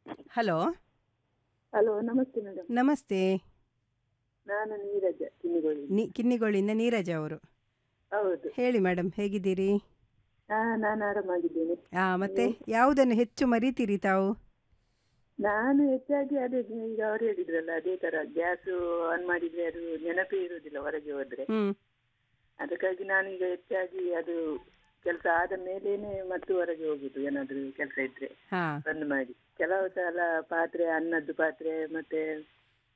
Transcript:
hello hello ನಮಸ್ತೆ madam ನಮಸ್ತೆ ನಾನು ನೀರಜ ಕಿನ್ನಿಗೋಳಿ ನಿ ಕಿನ್ನಿಗೋಳಿಂದ ನೀರಜ ಅವರು ಹೌದು ಹೇಳಿ ಮೇಡಮ್ ಹೇಗಿದ್ದೀರಿ ಹಾ ನಾನು ಆರಾಮಾಗಿದ್ದೇನೆ ಆ ಮತ್ತೆ ಯಾವುದನ್ನು ಹೆಚ್ಚು ಮರಿತೀರಿ ತಾವು ನಾನು ಹೆಚ್ಚಾಗಿ ಅದೇ ಈಗ ಅವ್ರು ಹೇಳಿದ್ರಲ್ಲ ಅದೇ ತರ ಗ್ಯಾಸ್ ಆನ್ ಮಾಡಿದ್ರೆ ಅದು ನೆನಪೇ ಇರುವುದಿಲ್ಲ ಹೊರಗೆ ಹೋದ್ರೆ ಹ್ಮ್ ಅದಕ್ಕಾಗಿ ನಾನೀಗ ಹೆಚ್ಚಾಗಿ ಅದು ಕೆಲಸ ಆದ ಮೇಲೇನೆ ಮತ್ತು ಹೊರಗೆ ಹೋಗುದು ಏನಾದ್ರು ಕೆಲಸ ಇದ್ರೆ ಹಾ ಬಂದ್ ಮಾಡಿ ಕೆಲವು ಸಲ ಪಾತ್ರೆ ಅನ್ನದ್ದು ಪಾತ್ರೆ ಮತ್ತೆ